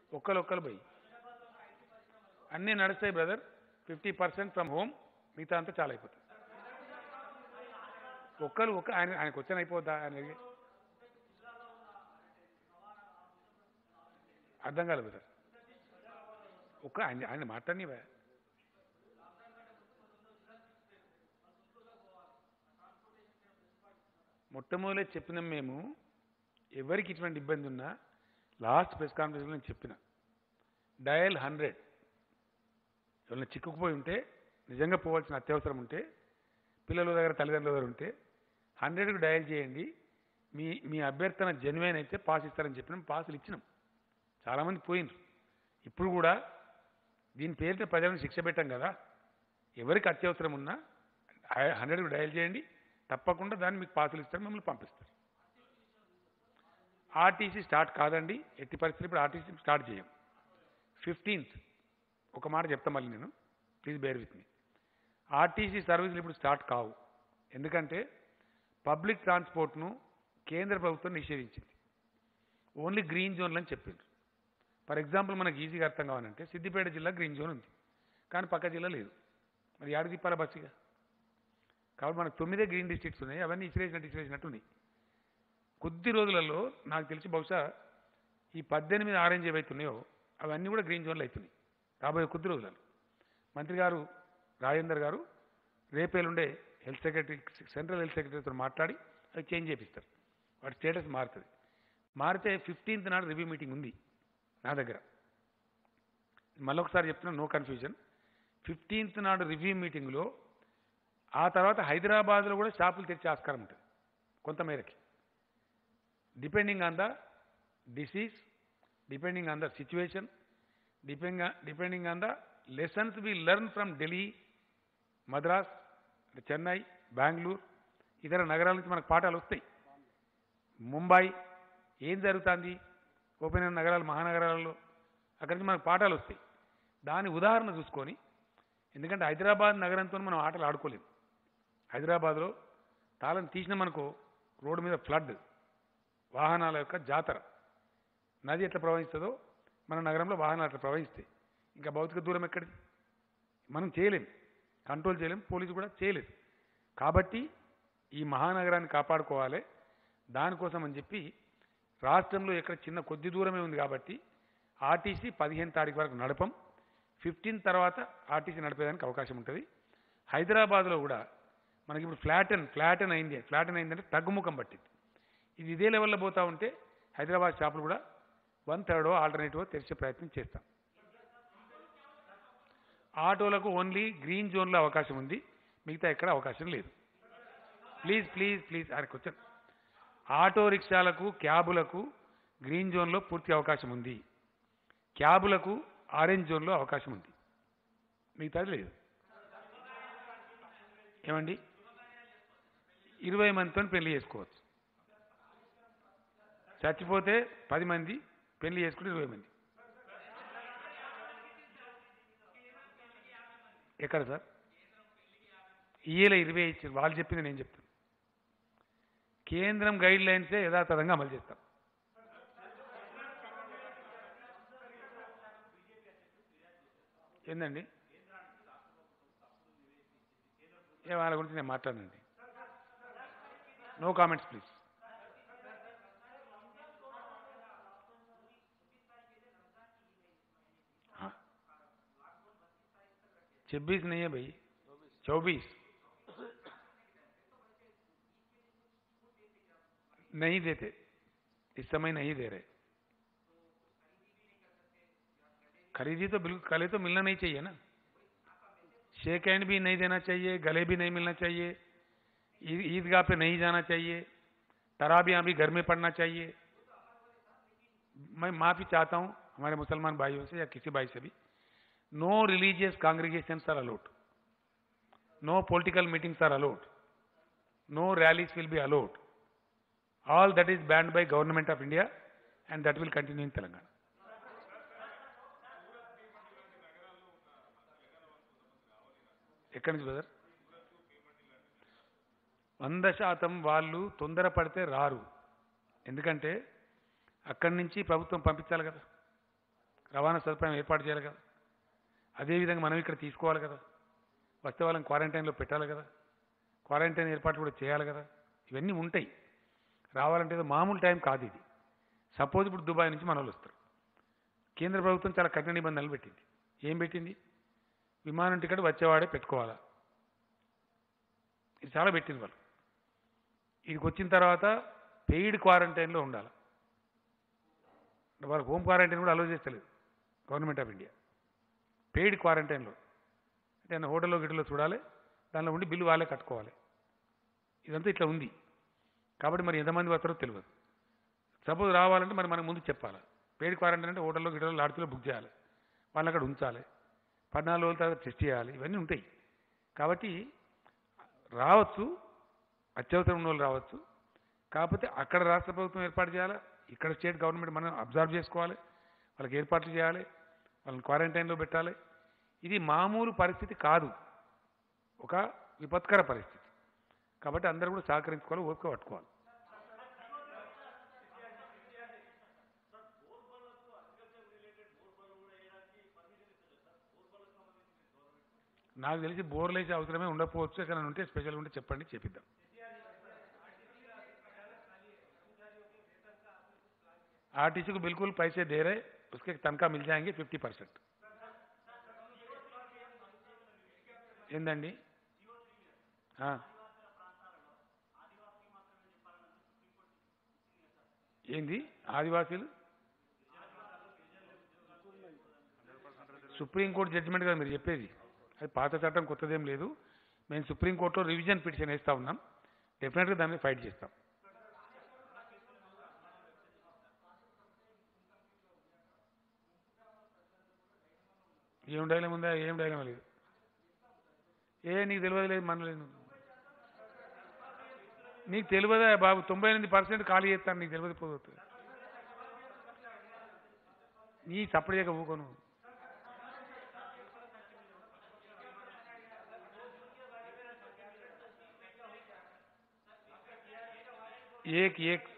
ఒక్కరు ఒక్కరు పోయి అన్నీ నడుస్తాయి brother fifty percent from home మిగతా అంతా చాలా అయిపోతుంది ఒక్కరు ఒక్క ఆయన ఆయనకు వచ్చిన అయిపోద్దా ఆయన అడిగి? అర్థం కాలేదు బ్రదర్ ఒక్క ఆయన ఆయన మాట్లాడినవా మొట్టమొదటి చెప్పినాం మేము ఎవరికి ఇటువంటి ఇబ్బంది ఉన్నా లాస్ట్ ప్రెస్ కాన్ఫరెన్స్లో నేను చెప్పిన డయల్ హండ్రెడ్ ఎవరైనా చిక్కుకుపోయి ఉంటే నిజంగా పోవాల్సిన అత్యవసరం ఉంటే పిల్లల దగ్గర తల్లిదండ్రుల దగ్గర ఉంటే హండ్రెడ్కి డయల్ చేయండి మీ మీ అభ్యర్థన జెన్యున్ అయితే పాస్ ఇస్తారని చెప్పినాం పాసులు ఇచ్చినాం చాలామంది పోయినారు ఇప్పుడు కూడా దీని పేరిట ప్రజలను శిక్ష పెట్టాం కదా ఎవరికి అత్యవసరం ఉన్నా హండ్రెడ్కి డయల్ చేయండి తప్పకుండా దాన్ని మీకు పాసులు ఇస్తారు మిమ్మల్ని పంపిస్తారు ఆర్టీసీ స్టార్ట్ కాదండి ఎట్టి పరిస్థితులు ఇప్పుడు ఆర్టీసీ స్టార్ట్ చేయం ఫిఫ్టీన్త్ ఒక మాట చెప్తా మళ్ళీ నేను please bear with me RTC సర్వీసులు ఇప్పుడు స్టార్ట్ కావు ఎందుకంటే పబ్లిక్ ట్రాన్స్పోర్ట్ను కేంద్ర ప్రభుత్వం నిషేధించింది ఓన్లీ గ్రీన్ జోన్లు అని చెప్పిండ్రు ఫర్ ఎగ్జాంపుల్ మనకి ఈజీగా అర్థం కావాలంటే సిద్దిపేట జిల్లా గ్రీన్ జోన్ ఉంది కానీ పక్క జిల్లా లేదు మరి యాడ తిప్పాలా బస్సుగా కాబట్టి మనకు తొమ్మిదే గ్రీన్ డిస్ట్రిక్ట్స్ ఉన్నాయి అవన్నీ ఇసిరేసినట్టు ఇసిరేసినట్టు ఉన్నాయి కొద్ది రోజులలో నాకు తెలిసి బహుశా ఈ పద్దెనిమిది ఆరెంజ్ ఏవైతే ఉన్నాయో అవన్నీ కూడా గ్రీన్ జోన్లు అవుతున్నాయి రాబోయే కొద్ది రోజులలో మంత్రి గారు రాజేందర్ గారు రేపేలుండే హెల్త్ సెక్రటరీ సెంట్రల్ హెల్త్ సెక్రటరీతో మాట్లాడి అవి చేంజ్ చేపిస్తారు వాటి స్టేటస్ మారుతుంది మారితే ఫిఫ్టీన్త్ నాడు రివ్యూ మీటింగ్ ఉంది నా దగ్గర మళ్ళొకసారి చెప్తున్నా నో కన్ఫ్యూజన్ ఫిఫ్టీన్త్ నాడు రివ్యూ మీటింగ్లో ఆ తర్వాత హైదరాబాద్లో కూడా షాపులు తెచ్చే ఆస్కారం ఉంటుంది కొంతమేరకి depending on the disease depending on the situation depend depending on the lessons we learn from Delhi Madras Chennai Bengaluru ఇతర నగరాల నుంచి మనకు పాఠాలు వస్తాయి ముంబై ఏం జరుగుతుంది ఓపెన్ అయిన నగరాలు మహానగరాలలో అక్కడి నుంచి మనకు పాఠాలు వస్తాయి దాని ఉదాహరణ చూసుకొని ఎందుకంటే హైదరాబాద్ నగరంతో మనం ఆటలు ఆడుకోలేము హైదరాబాద్లో తాళం తీసిన మనకు రోడ్డు మీద ఫ్లడ్ వాహనాల యొక్క జాతర నది ఎట్లా ప్రవహిస్తుందో మన నగరంలో వాహనాలు అట్లా ప్రవహిస్తాయి ఇంకా భౌతిక దూరం ఎక్కడిది మనం చేయలేం కంట్రోల్ చేయలేం పోలీసు కూడా చేయలేదు కాబట్టి ఈ మహానగరాన్ని కాపాడుకోవాలి దానికోసం అని చెప్పి రాష్ట్రంలో ఎక్కడ చిన్న కొద్ది దూరమే ఉంది కాబట్టి ఆర్టీసీ పదిహేను తారీఖు వరకు నడపం ఫిఫ్టీన్ తర్వాత ఆర్టీసీ నడిపేదానికి అవకాశం ఉంటుంది హైదరాబాద్లో కూడా మనకి ఇప్పుడు ఫ్లాటన్ ఫ్లాటన్ అయింది ఫ్లాటన్ అయిందంటే తగ్గుముఖం పట్టింది ఇది ఇదే లెవెల్లో పోతా ఉంటే హైదరాబాద్ షాపులు కూడా వన్ థర్డ్ ఆల్టర్నేటివ్ తెరిచే ప్రయత్నం చేస్తాం ఆటోలకు ఓన్లీ గ్రీన్ జోన్లో అవకాశం ఉంది మిగతా ఎక్కడ అవకాశం లేదు ప్లీజ్ ప్లీజ్ ప్లీజ్ అరే కూర్చోండి ఆటో రిక్షాలకు క్యాబులకు గ్రీన్ జోన్లో పూర్తి అవకాశం ఉంది క్యాబులకు ఆరెంజ్ జోన్లో అవకాశం ఉంది మిగతాది లేదు ఏమండి ఇరవై మందితో పెళ్లి చేసుకోవచ్చు చచ్చిపోతే పది మంది పెళ్లి చేసుకుంటే ఇరవై మంది ఎక్కడ సార్ ఈఏల ఇరవై ఇచ్చారు వాళ్ళు చెప్పింది నేను చెప్తాను కేంద్రం గైడ్ లైన్సే యథాతథంగా అమలు చేస్తాం ఏందండి ఏ వాళ్ళ గురించి నేను మాట్లాడండి నో కామెంట్స్ ప్లీజ్ छब्बीस नहीं है भाई चौबीस नहीं देते इस समय नहीं दे रहे खरीदी तो बिल्कुल कले तो मिलना नहीं चाहिए ना शेक हैंड भी नहीं देना चाहिए गले भी नहीं मिलना चाहिए ईद- ईदगाह पे नहीं जाना चाहिए तराबियां भी घर में पढ़ना चाहिए मैं माफी चाहता हूं हमारे मुसलमान भाइयों से या किसी भाई से भी no religious congregations are allowed. No political meetings are allowed. No rallies will be allowed. All that is banned by government of India and that will continue in Telangana. ఎక్కడి నుంచి బ్రదర్ వంద శాతం వాళ్ళు తొందరపడితే రారు ఎందుకంటే అక్కడి నుంచి ప్రభుత్వం పంపించాలి కదా రవాణా సదుపాయం ఏర్పాటు చేయాలి కదా అదేవిధంగా మనం ఇక్కడ తీసుకోవాలి కదా వస్తే వాళ్ళని క్వారంటైన్లో పెట్టాలి కదా క్వారంటైన్ ఏర్పాటు కూడా చేయాలి కదా ఇవన్నీ ఉంటాయి రావాలంటే ఏదో మామూలు టైం కాదు ఇది సపోజ్ ఇప్పుడు దుబాయ్ నుంచి మన వాళ్ళు వస్తారు కేంద్ర ప్రభుత్వం చాలా కఠిన నిబంధనలు పెట్టింది ఏం పెట్టింది విమానం టికెట్ వచ్చేవాడే పెట్టుకోవాలా ఇది చాలా పెట్టింది వాళ్ళు ఇదికి వచ్చిన తర్వాత పెయిడ్ క్వారంటైన్లో ఉండాలి వాళ్ళకి హోమ్ క్వారంటైన్ కూడా అలో చేస్తలేదు గవర్నమెంట్ ఆఫ్ ఇండియా పెయిడ్ క్వారంటైన్లో అంటే ఆయన హోటల్లో గిటలో చూడాలి దానిలో ఉండి బిల్లు వాళ్ళే కట్టుకోవాలి ఇదంతా ఇట్లా ఉంది కాబట్టి మరి ఎంతమంది వస్తారో తెలియదు సపోజ్ రావాలంటే మరి మనకు ముందు చెప్పాలి పెయిడ్ క్వారంటైన్ అంటే హోటల్లో గిటలో లాడ్జ్లో బుక్ చేయాలి వాళ్ళని అక్కడ ఉంచాలి పద్నాలుగు రోజుల తర్వాత టెస్ట్ చేయాలి ఇవన్నీ ఉంటాయి కాబట్టి రావచ్చు అత్యవసరం ఉన్న వాళ్ళు రావచ్చు కాకపోతే అక్కడ రాష్ట్ర ప్రభుత్వం ఏర్పాటు చేయాలి ఇక్కడ స్టేట్ గవర్నమెంట్ మనం అబ్జర్వ్ చేసుకోవాలి వాళ్ళకి ఏర్పాట్లు చేయాలి వాళ్ళని క్వారంటైన్లో పెట్టాలి ఇది మామూలు పరిస్థితి కాదు ఒక విపత్కర పరిస్థితి కాబట్టి అందరూ కూడా సహకరించుకోవాలి ఓపిక పట్టుకోవాలి నాకు తెలిసి బోర్లు వేసే అవసరమే ఉండకపోవచ్చు ఎక్కడ ఉంటే స్పెషల్ ఉంటే చెప్పండి చేపిద్దాం आरटीसी को बिल्कुल पैसे दे रहे उसके तनख्वाह मिल जाएंगे फिफ्टी परसेंट ఏందండి ఆ. ఏంది ఆదివాసీలు సుప్రీంకోర్టు జడ్జిమెంట్ కదా మీరు చెప్పేది అది పాత చట్టం కొత్తదేం లేదు మేము సుప్రీంకోర్టులో రివిజన్ పిటిషన్ వేస్తా ఉన్నాం డెఫినెట్గా దాన్ని ఫైట్ చేస్తాం ఏం డైలం ఉందా ఏం డైలం లేదు ఏ నీకు తెలియదు లేదు మనలేదు నీకు తెలియదా బాబు తొంభై ఎనిమిది పర్సెంట్ ఖాళీ చేస్తాను నీకు తెలియదు పోతుంది నీ చప్పుడు చేయక ఊకోను एक एक